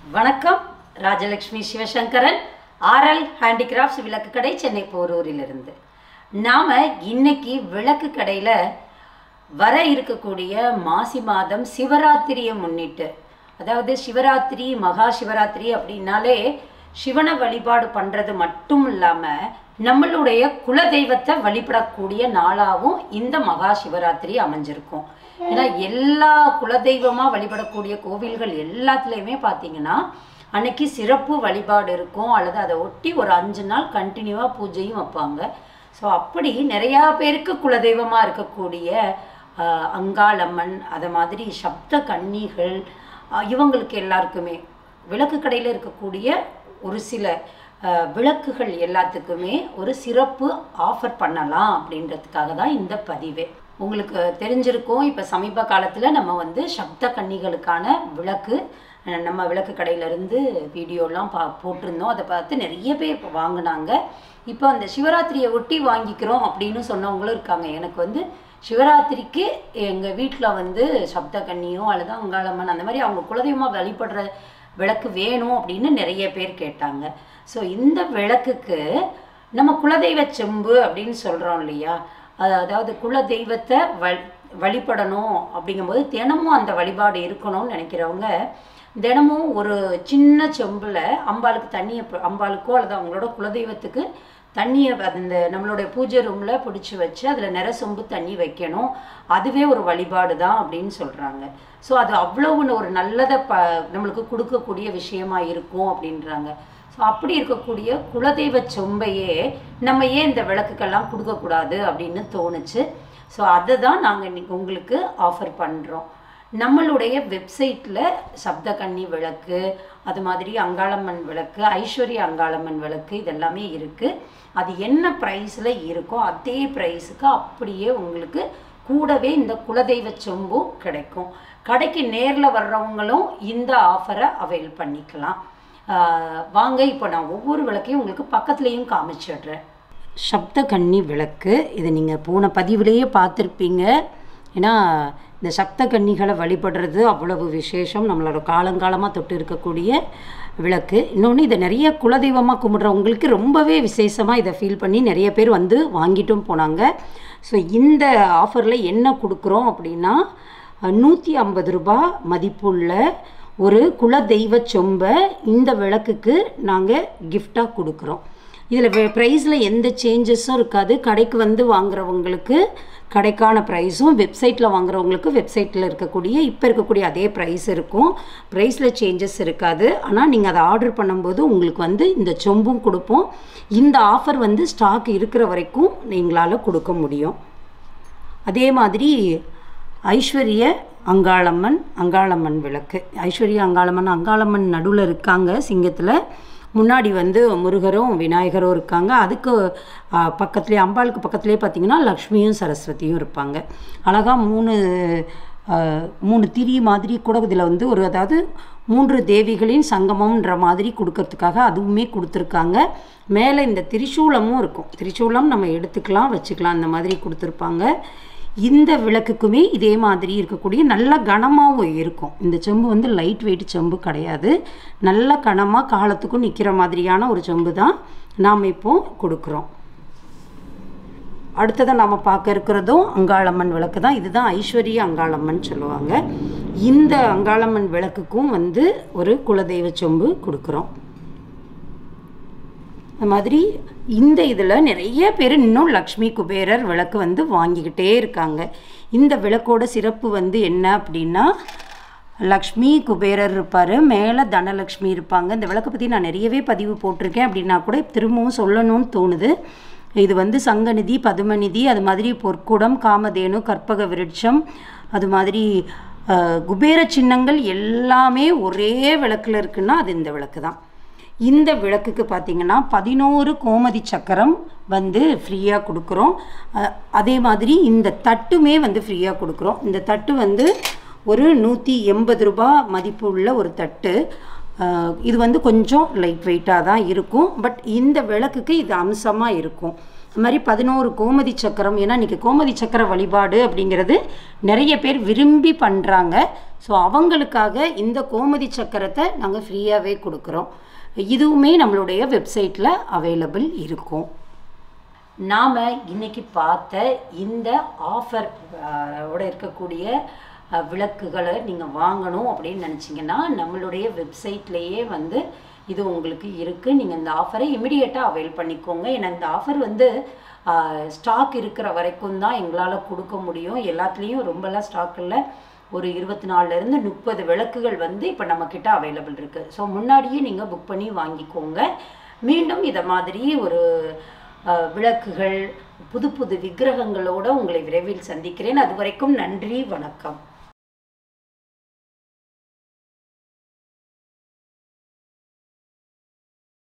வணக்கம் Rajalakshmi Sivasankaran RL handicrafts விளக்கு கடை சென்னை போரூரிலிருந்து நாம் இன்னைக்கு விளக்கு கடையில் வர இருக்கக்கூடிய மாசி மாதம் சிவராத்திரியை முன்னிட்டு அதாவது சிவராத்திரி மகா சிவராத்திரி அப்படின்னாலே சிவனை வழிபாடு பண்ணுறது மட்டும் இல்லாமல் நம்மளுடைய குலதெய்வத்தை வழிபடக்கூடிய நாளாகவும் இந்த மகா சிவராத்திரி அமைஞ்சிருக்கும் ஏன்னா எல்லா குலதெய்வமாக வழிபடக்கூடிய கோவில்கள் எல்லாத்துலேயுமே பார்த்தீங்கன்னா அன்னைக்கு சிறப்பு வழிபாடு இருக்கும் அல்லது அதை ஒட்டி ஒரு அஞ்சு நாள் கண்டினியூவாக பூஜையும் வைப்பாங்க ஸோ அப்படி நிறையா பேருக்கு குலதெய்வமாக இருக்கக்கூடிய ஆஹ், அங்காளம்மன் அதை மாதிரி சப்த கன்னிகள் ஆஹ், இவங்களுக்கு எல்லாருக்குமே விளக்கு கடையில் இருக்கக்கூடிய ஒரு சில ஆஹ், விளக்குகள் எல்லாத்துக்குமே ஒரு சிறப்பு ஆஃபர் பண்ணலாம் அப்படின்றதுக்காக தான் இந்த பதிவே உங்களுக்கு தெரிஞ்சிருக்கும் இப்போ சமீப காலத்தில் நம்ம வந்து சப்த கன்னிகளுக்கான விளக்கு அஹ், நம்ம விளக்கு கடையிலேருந்து வீடியோலாம் பா போட்டிருந்தோம் அதை பார்த்து நிறைய பேர் இப்போ வாங்கினாங்க இப்போ அந்த சிவராத்திரியை ஒட்டி வாங்கிக்கிறோம் அப்படின்னு சொன்னவங்களும் இருக்காங்க எனக்கு வந்து சிவராத்திரிக்கு எங்கள் வீட்டில் வந்து சப்த கன்னியோ அல்லது அங்காளம்மன் அந்த மாதிரி அவங்க குலதெய்வமாக வழிபடுற விளக்கு வேணும் அப்படின்னு நிறைய பேர் கேட்டாங்க ஸோ இந்த விளக்குக்கு நம்ம குலதெய்வ செம்பு அப்படின்னு சொல்கிறோம் இல்லையா அது அதாவது குலதெய்வத்தை வழி வழிபடணும் அப்படிங்கும்போது தினமும் அந்த வழிபாடு இருக்கணும்னு நினைக்கிறவங்க தினமும் ஒரு சின்ன செம்பில் அம்பாளுக்கு தண்ணியை ப- அம்பாளுக்கோ அல்லது அவங்களோட குலதெய்வத்துக்கு தண்ணியை அந்த நம்மளுடைய பூஜை ரூமில் பிடிச்சி வச்சு அதில் நிற சொம்பு தண்ணி வைக்கணும் அதுவே ஒரு வழிபாடு தான் அப்படின்னு சொல்கிறாங்க ஸோ அது அவ்வளவு ஒரு நல்லதை ப நம்மளுக்கு கொடுக்கக்கூடிய விஷயமா இருக்கும் அப்படின்றாங்க ஸோ அப்படி இருக்கக்கூடிய குலதெய்வ சொம்பையே நம்ம ஏன் இந்த விளக்குக்கெல்லாம் கொடுக்கக்கூடாது அப்படின்னு தோணுச்சு ஸோ அதை தான் நாங்கள் இன்னைக்கு உங்களுக்கு ஆஃபர் பண்ணுறோம் நம்மளுடைய வெப்சைட்டில் சப்தகன்னி விளக்கு அது மாதிரி அங்காளம்மன் விளக்கு ஐஸ்வர்ய அங்காளம்மன் விளக்கு இதெல்லாமே இருக்குது அது என்ன ப்ரைஸில் இருக்கோ அதே ப்ரைஸுக்கு அப்படியே உங்களுக்கு கூடவே இந்த குலதெய்வ சொம்பும் கிடைக்கும் கடைக்கு நேரில் வர்றவங்களும் இந்த ஆஃபரை அவைல் பண்ணிக்கலாம் ஆஹ் வாங்க இப்போ நான் ஒவ்வொரு விளக்கையும் உங்களுக்கு பக்கத்துலேயும் காமிச்சிடுறேன் சப்த கன்னி விளக்கு இது நீங்கள் போன பதிவிலேயே பார்த்துருப்பீங்க ஏன்னா இந்த சப்த கன்னிகளை வழிபடுறது அவ்வளவு விசேஷம் நம்மளோட காலங்காலமாக தொட்டு இருக்கக்கூடிய விளக்கு இன்னொன்று இதை நிறைய குலதெய்வமாக கும்பிட்றவங்களுக்கு ரொம்பவே விசேஷமாக இதை ஃபீல் பண்ணி நிறைய பேர் வந்து வாங்கிட்டும் போனாங்க ஸோ இந்த ஆஃபரில் என்ன கொடுக்குறோம் அப்படின்னா நூற்றி ஐம்பது ரூபாய் மதிப்புள்ள ஒரு குலதெய்வ சொம்பை இந்த விளக்குக்கு நாங்கள் கிஃப்டாக கொடுக்குறோம் இதில் ப்ரைஸில் எந்த சேஞ்சஸும் இருக்காது கடைக்கு வந்து வாங்குறவங்களுக்கு கடைக்கான ப்ரைஸும் வெப்சைட்டில் வாங்குறவங்களுக்கு வெப்சைட்டில் இருக்கக்கூடிய இப்போ இருக்கக்கூடிய அதே ப்ரைஸ் இருக்கும் ப்ரைஸில் சேஞ்சஸ் இருக்காது ஆனால் நீங்கள் அதை ஆர்டர் பண்ணும்போது உங்களுக்கு வந்து இந்த சொம்பும் கொடுப்போம் இந்த ஆஃபர் வந்து ஸ்டாக் இருக்கிற வரைக்கும் எங்களால் கொடுக்க முடியும் அதே மாதிரி ஐஸ்வர்ய அங்காளம்மன் அங்காளம்மன் விளக்கு ஐஸ்வர்ய அங்காளம்மன் அங்காளம்மன் நடுவில் இருக்காங்க சிங்கத்தில் முன்னாடி வந்து முருகரும் விநாயகரும் இருக்காங்க அதுக்கு ஆ, பக்கத்துலேயே அம்பாளுக்கு பக்கத்துலேயே பார்த்தீங்கன்னா லக்ஷ்மியும் சரஸ்வதியும் இருப்பாங்க அழகாக மூணு ஆ, மூணு திரி மாதிரி கூட இதில் வந்து ஒரு அதாவது மூன்று தேவிகளின் சங்கமம்ன்ற மாதிரி கொடுக்கறதுக்காக அதுவுமே கொடுத்துருக்காங்க மேலே இந்த திரிசூலமும் இருக்கும் திரிசூலம் நம்ம எடுத்துக்கலாம் வச்சுக்கலாம் அந்த மாதிரி கொடுத்துருப்பாங்க இந்த விளக்குக்குமே இதே மாதிரி இருக்கக்கூடிய நல்ல கனமாகவும் இருக்கும் இந்த செம்பு வந்து லைட் வெயிட் செம்பு கிடையாது நல்ல கனமாக காலத்துக்கும் நிற்கிற மாதிரியான ஒரு செம்பு தான் நாம் இப்போ கொடுக்குறோம் அடுத்ததாக நாம் பார்க்க இருக்கிறதும் அங்காளம்மன் விளக்கு தான் இதுதான் ஐஸ்வர்ய அங்காளம்மன் சொல்லுவாங்க இந்த அங்காளம்மன் விளக்குக்கும் வந்து ஒரு குலதெய்வ சொம்பு கொடுக்குறோம் அந்த மாதிரி இந்த இதில் நிறைய பேர் இன்னும் லக்ஷ்மி குபேரர் விளக்கு வந்து வாங்கிக்கிட்டே இருக்காங்க இந்த விளக்கோட சிறப்பு வந்து என்ன அப்படின்னா லக்ஷ்மி குபேரர் இருப்பார் மேலே தனலக்ஷ்மி இருப்பாங்க இந்த விளக்கை பற்றி நான் நிறையவே பதிவு போட்டிருக்கேன் அப்படின்னா கூட திரும்பவும் சொல்லணும்னு தோணுது இது வந்து சங்கநிதி பதுமநிதி அது மாதிரி பொற்குடம் காமதேனு கற்பக விருட்சம் அது மாதிரி அஹ், குபேர சின்னங்கள் எல்லாமே ஒரே விளக்கில் இருக்குன்னா அது இந்த விளக்கு தான் இந்த விளக்குக்கு பார்த்தீங்கன்னா பதினோரு கோமதி சக்கரம் வந்து ஃப்ரீயாக கொடுக்குறோம் அ- அதே மாதிரி இந்த தட்டுமே வந்து ஃப்ரீயாக கொடுக்குறோம் இந்த தட்டு வந்து ஒரு நூற்றி எண்பது ரூபாய் மதிப்பு உள்ள ஒரு தட்டு அஹ், இது வந்து கொஞ்சம் லைட் வெயிட்டாக தான் இருக்கும் பட் இந்த விளக்குக்கு இது அம்சமாக இருக்கும் அது மாதிரி பதினோரு கோமதி சக்கரம் ஏன்னா இன்றைக்கி கோமதி சக்கர வழிபாடு அப்படிங்கிறது நிறைய பேர் விரும்பி பண்ணுறாங்க ஸோ அவங்களுக்காக இந்த கோமதி சக்கரத்தை நாங்கள் ஃப்ரீயாகவே கொடுக்குறோம் இதுவுமே நம்மளுடைய வெப்சைட்டில் அவைலபிள் இருக்கும் நாம் இன்னைக்கு பார்த்த இந்த ஆஃபர் ஓட இருக்கக்கூடிய அஹ், விளக்குகளை நீங்கள் வாங்கணும் அப்படின்னு நினச்சிங்கன்னா நம்மளுடைய வெப்சைட்லேயே வந்து இது உங்களுக்கு இருக்குது நீங்கள் இந்த ஆஃபரை இமிடியேட்டாக அவைல் பண்ணிக்கோங்க ஏன்னா இந்த ஆஃபர் வந்து ஸ்டாக் இருக்கிற வரைக்கும் தான் எங்களால் கொடுக்க முடியும் எல்லாத்துலேயும் ரொம்பலாம் ஸ்டாக் இல்லை ஒரு இருபத்தி நாலுலேருந்து முப்பது விளக்குகள் வந்து இப்போ நம்மக்கிட்ட அவைலபிள் இருக்குது ஸோ முன்னாடியே நீங்கள் புக் பண்ணி வாங்கிக்கோங்க மீண்டும் இதை மாதிரி ஒரு அஹ், விளக்குகள் புது புது விக்கிரகங்களோட உங்களை விரைவில் சந்திக்கிறேன் அது வரைக்கும் நன்றி வணக்கம்